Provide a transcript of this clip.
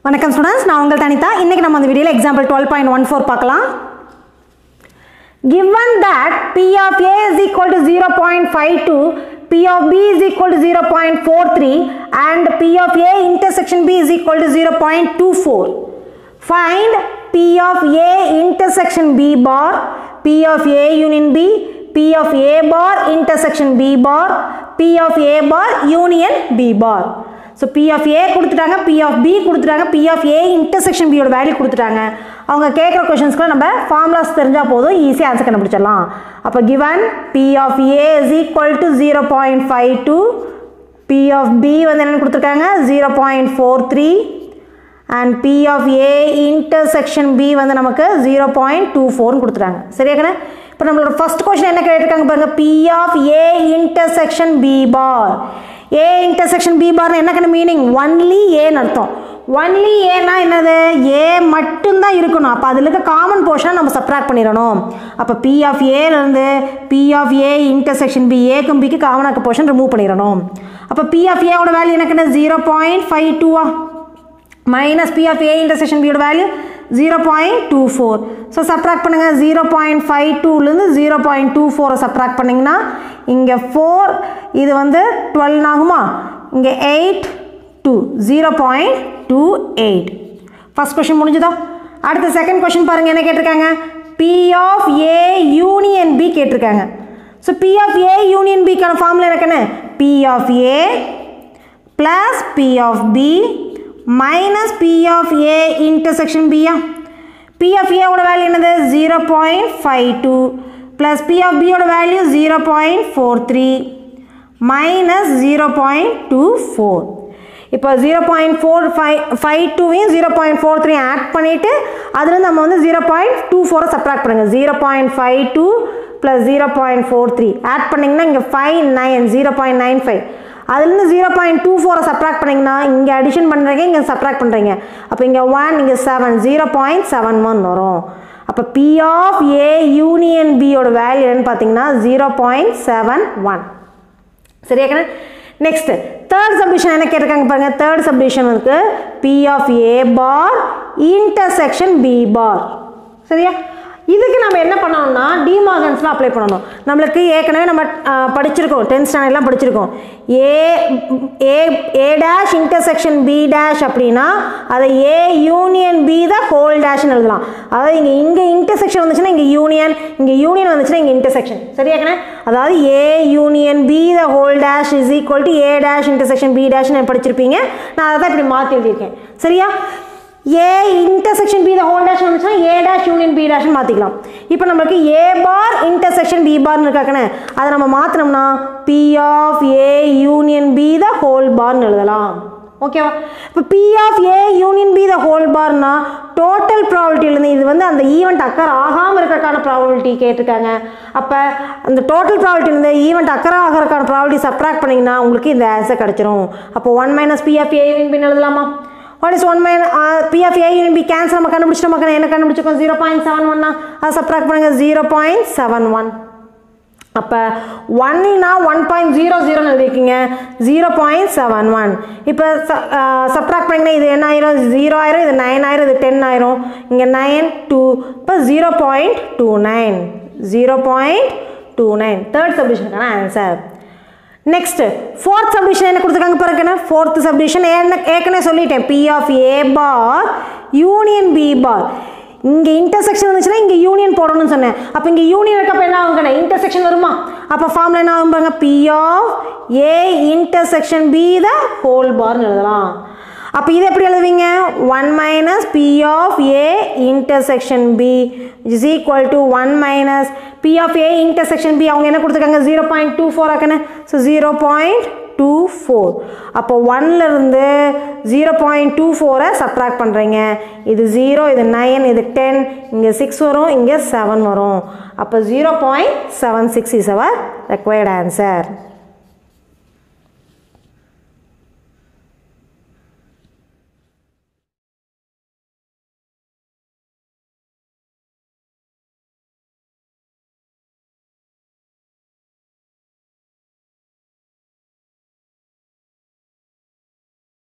வணக்கம் ஸ்டூடெண்ட்ஸ் நான் உங்கள் தனிதா இன்னைக்கு நம்ம அந்த வீடியோவில் example twelve point one four பார்க்கலாம் given that p of a is equal to 0.52 p of b is equal to 0.43 and p of a intersection b is equal to 0.24 find p of a intersection b bar p of a union b p of a bar intersection b bar p of a bar union b bar so P of A கொடுத்துட்டாங்க P of B கொடுத்துட்டாங்க P of A intersection பியோட value கொடுத்துட்டாங்க அவங்க கேட்குற கொஷின்ஸ்க்குலாம் நம்ம formulas தெரிஞ்சால் போதும் ஈஸியாக ஆன்சர் கண்டுபிடிச்சிடலாம் அப்போ given P of A is equal to zero point five two P of B வந்து என்னென்னு கொடுத்துருக்காங்க zero point four three and P of A intersection B வந்து நமக்கு ஜீரோ பாயிண்ட் டூ ஃபோர்னு கொடுத்துட்டாங்க சரியாக்கண்ணே இப்போ நம்மளோட ஃபர்ஸ்ட் கொஸ்டின் என்ன கேட்டிருக்காங்க பாருங்கள் P of A intersection B bar A intersection B பார்னு என்ன மீனிங் ஒன்லி ஏன்னு அர்த்தம் ஒன்லி ஏன்னா என்னது ஏ மட்டும்தான் இருக்கணும் அப்போ அதில் இருக்க காமன் போர்ஷனை நம்ம சப்ராக்ட் பண்ணிடணும் அப்போ பி ஆஃப் ஏலேருந்து P of A intersection B ஏக்கும் பிக்கு காமனாக இருக்க போர்ஷன் ரிமூவ் பண்ணிடணும் அப்போ பி ஆஃப் ஏவோட வேல்யூ எனக்கு என்ன ஜீரோ பாயிண்ட் ஃபைவ் டூவா minus P of A intersection பியோட value zero point two four so subtract பண்ணுங்கள் ஜீரோ பாயிண்ட் ஃபைவ் டூலேருந்து ஜீரோ பாயிண்ட் டூ ஃபோரை சப்ராக்ட் பண்ணிங்கன்னா இங்கே ஃபோர் இது வந்து டுவெல் ஆகுமா இங்கே eight two zero point two eight first question முடிஞ்சுதா அடுத்த செகண்ட் கொஷின் பாருங்கள் என்ன கேட்டிருக்காங்க P of A union B கேட்டிருக்காங்க so P of A union பிக்கான ஃபார்முலா எனக்குன்னு P of A plus P of B minus P of A intersection பியா P of ஏவோட வேல்யூ என்னது zero point five two plus P of பியோட value zero point four three minus zero point two four இப்போ zero point four five five டூவையும் zero point four three add பண்ணிவிட்டு அதுலேருந்து நம்ம வந்து ஜீரோ பாயிண்ட் டூ ஃபோரை subtract பண்ணுங்கள் zero point five two plus zero point four three add பண்ணிங்கன்னா இங்கே five nine zero point nine five அதுலேருந்து ஜீரோ பாயிண்ட் டூ ஃபோரை சப்ராக்ட் பண்ணிங்கன்னா இங்கே அடிஷன் பண்ணுறீங்க இங்கே சப்ராக்ட் பண்ணுறீங்க அப்போ இங்கே ஒன் இங்கே seven zero point seven one வரும் அப்போ பி ஆஃப் ஏ யூனியன் பியோட வேல்யூ என்னன்னு பார்த்தீங்கன்னா ஜீரோ பாயிண்ட் செவன் ஒன் சரியா கண்ணு நெக்ஸ்ட் தேர்ட் சப்டிஷன் என்ன கேட்டிருக்காங்க பாருங்க தேர்ட் சப்டிஷன் இருக்கு P of A bar intersection B bar சரியா இதுக்கு நம்ம என்ன பண்ணணும்னா டிமார்கன்ஸில் அப்ளை பண்ணணும் நம்மளுக்கு ஏற்கனவே நம்ம படிச்சிருக்கோம் டென்த் ஸ்டாண்டர்ட்லாம் படிச்சிருக்கோம் A A A dash intersection B dash அப்படின்னா அதை A union B the whole டேஷ்னு எழுதலாம் அதாவது இங்கே இங்கே இன்டர்செக்ஷன் வந்துச்சுன்னா இங்கே யூனியன் இங்கே யூனியன் வந்துச்சுன்னா இங்கே இன்டர்செக்ஷன் சரியாக்கண்ணே அதாவது A union B the whole dash is equal to A dash intersection B டேஷ்னு படிச்சிருப்பீங்க நான் அதை தான் இப்படி மாற்றி எழுதியிருக்கேன் சரியா A intersection B the whole dash வந்துச்சுன்னா ஏ டேஷ் யூனியன் பி டேஷ்னு மாற்றிக்கலாம் இப்போ நம்மளுக்கு ஏ பார் இன்டர்செக்ஷன் பி பார்னு இருக்காக்கண்ணே அதை நம்ம மாற்றினோம்னா P of A union B the whole பார்னு எழுதலாம் ஓகேவா இப்போ P of A union B the whole பார்னா டோட்டல் ப்ராபபிலிட்டியிலேருந்து இது வந்து அந்த ஈவெண்ட் அக்கர் ஆகாமல் இருக்கிறக்கான ப்ராபபிலிட்டி கேட்டிருக்காங்க அப்போ அந்த டோட்டல் ப்ராபபிலிட்டியிலேருந்து ஈவெண்ட் அக்கர் ஆகிறதுக்கான ப்ராபபிலிட்டி சப்ராக்ட் பண்ணிங்கன்னா உங்களுக்கு இந்த ஆன்சர் கிடச்சிரும் அப்போ one minus P of A union பின் எழுதலாமா what is one minus P of A union B cancel நம்ம கண்டுபிடிச்சிட்டோம் மக்கள் என்ன கண்டுபிடிச்சிருக்கோம் ஜீரோ பாயிண்ட் செவன் ஒன்னா அதை சப்ராக்ட் பண்ணுங்கள் ஜீரோ பாயிண்ட் செவன் ஒன் அப்போ ஒன்னா ஒன் பாயிண்ட் ஜீரோ ஜீரோன்னு எழுதிருக்கீங்க ஜீரோ பாயிண்ட் செவன் ஒன் இப்போ சப்ராக்ட் பண்ணிங்கன்னா இது என்ன ஆயிரும் ஜீரோ ஆயிரும் இது நைன் ஆயிரும் இது டென் ஆயிரும் இங்கே நைன் டூ இப்போ zero point two nine zero point two nine third சப்டிஷனுக்கான ஆன்சர் நெக்ஸ்ட் ஃபோர்த் சப்டிஷன் என்ன கொடுத்துருக்காங்க பாருங்க ஃபோர்த் சப்டிஷன் என்ன ஏற்கனவே சொல்லிட்டேன் P of A bar union B bar இங்கே இன்டர்செக்ஷன் வந்துச்சுன்னா இங்கே யூனியன் போடணும்னு சொன்னேன் அப்போ இங்கே யூனியன் இருக்கப்போ என்ன ஆகுங்க இன்டர்செக்ஷன் வருமா அப்போ ஃபார்மில் என்ன ஆகும் பாருங்க P of A intersection B the whole பார்னு எழுதலாம் அப்போ இது எப்படி எழுதுவீங்க one minus P of A intersection B is equal to one minus P of A intersection B அவங்க என்ன கொடுத்துருக்காங்க ஜீரோ பாயிண்ட் டூ ஃபோர் ஆக்கண்ணே so zero point two four அப்போ ஒன்லேருந்து ஜீரோ பாயிண்ட் டூ ஃபோரை சப்ராக்ட் பண்ணுறீங்க இது ஜீரோ இது நைன் இது டென் இங்கே சிக்ஸ் வரும் இங்கே செவன் வரும் அப்போ zero point seven six is our required answer